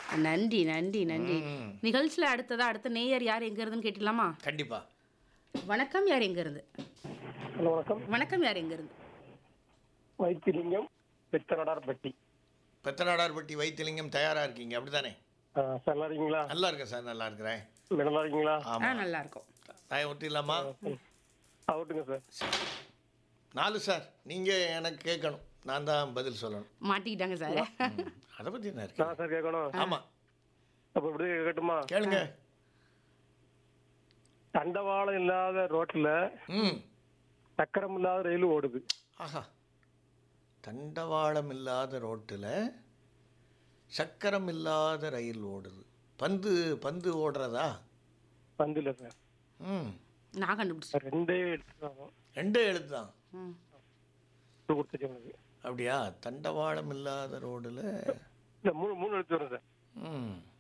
நன்றி நன்றி நன்றி ம். நிகழ்ச்சியில் அடுத்ததா அடுத்த நேயர் யார் எங்க இருந்துன்னு கேட்டலாமா கண்டிப்பா வணக்கம் யார் எங்க இருந்து ஹலோ வணக்கம் வணக்கம் யார் எங்க இருந்து வைத்திலிங்கம் பெத்தனடார்பட்டி பெத்தநாடார்பட்டி வைத்திலிங்கம் தயாரா இருக்கீங்க அப்படிதானே ஆ, சார் நல்லா இருக்கீங்களா நல்லா இருக்கேன் சார் நல்லா இருக்கிறேன் நல்லா இருக்கீங்களா ஆ ஆமா நல்லா இருக்கும் நான் ஒட்டிடலாமா அவுட்டுங்க சார் நாலு சார் நீங்க எனக்கு கேட்கணும் நான் தான் பதில் சொல்லணும் மாட்டிக்கிட்டாங்க சார் ம். அதை பத்தி என்ன இருக்கு நான் சார் கேட்கணும் ஆமா அப்போ இப்படி கேட்கட்டுமா கேளுங்க தண்டவாளம் இல்லாத ரோட்ல ம் சக்கரம் இல்லாத ரயில் ஓடுது ஆஹா தண்டவாளம் இல்லாத ரோட்டில் சக்கரம் இல்லாத ரயில் ஓடுது பந்து பந்து ஓடுறதா வந்துல சார் ம் நான் கண்டுபிடிச்சேன் ரெண்டே எடுத்துருவாங்க ரெண்டே எழுத்து தான் ம். கொடுத்துச்சு உனக்கு அப்படியா தண்டவாளம் இல்லாத ரோடில் இல்ல மூணு மூணு எடுத்து வரும் சார் ம்